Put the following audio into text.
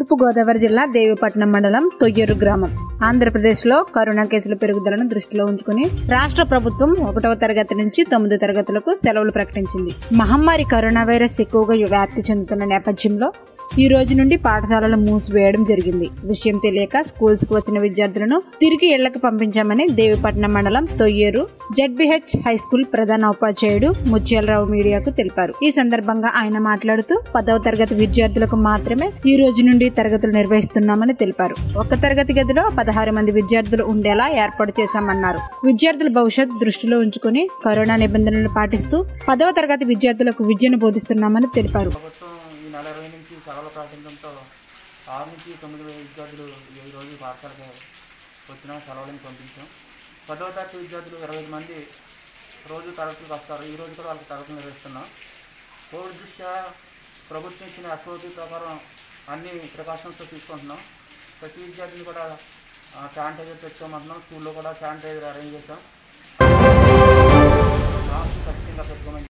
తూర్పుగోదావరి జిల్లా దేవిపట్నం మండలం తొయ్యూరు గ్రామం ఆంధ్రప్రదేశ్లో కరోనా కేసుల పెరుగుదలను దృష్టిలో ఉంచుకుని రాష్ట్ర ప్రభుత్వం ఒకటవ తరగతి నుంచి తొమ్మిదో తరగతులకు సెలవులు ప్రకటించింది మహమ్మారి కరోనా వైరస్ ఎక్కువగా వ్యాప్తి చెందుతున్న నేపథ్యంలో ఈ రోజు నుండి పాఠశాలలు మూసివేయడం జరిగింది విషయం తెలియక స్కూల్స్ కు వచ్చిన విద్యార్థులను తిరిగి ఇళ్లకు పంపించామని దేవిపట్నం మండలం తొయ్యేరు జడ్బిహెచ్ హై స్కూల్ ప్రధాన ఉపాధ్యాయుడు ముత్యాలరావు మీడియాకు తెలిపారు ఈ సందర్భంగా ఆయన మాట్లాడుతూ పదవ తరగతి విద్యార్థులకు మాత్రమే ఈ రోజు నుండి తరగతులు నిర్వహిస్తున్నామని తెలిపారు ఒక తరగతి గదిలో పదహారు మంది విద్యార్థులు ఉండేలా ఏర్పాటు చేశామన్నారు విద్యార్థుల భవిష్యత్ దృష్టిలో ఉంచుకుని కరోనా నిబంధనలు పాటిస్తూ పదవ తరగతి విద్యార్థులకు విద్యను బోధిస్తున్నామని తెలిపారు ప్రభుత్వం ఈ నెల ఇరవై నుంచి సెలవులు ప్రకటించడంతో ఆరు నుంచి తొమ్మిది వేల విద్యార్థులు ఈ రోజు పాఠశాలకు వచ్చిన సెలవులను పంపించాం పదవ తరగతి విద్యార్థులు ఇరవై ఐదు మంది రోజు తరగతులకు వస్తారు ఈ రోజు కూడా వాళ్ళకి తరగతులు నిర్వహిస్తున్నాం కోవిడ్ దృష్ట్యా ప్రభుత్వం ఇచ్చిన ఎస్ఓపి ప్రకారం అన్ని ప్రికాషన్స్తో తీసుకుంటున్నాం ప్రతి విద్యార్థిని కూడా శానిటైజర్ పెట్టుకోమంటున్నాం స్కూల్లో కూడా శానిటైజర్ అరేంజ్ చేస్తాం మాస్క్ ఖచ్చితంగా పెట్టుకోమని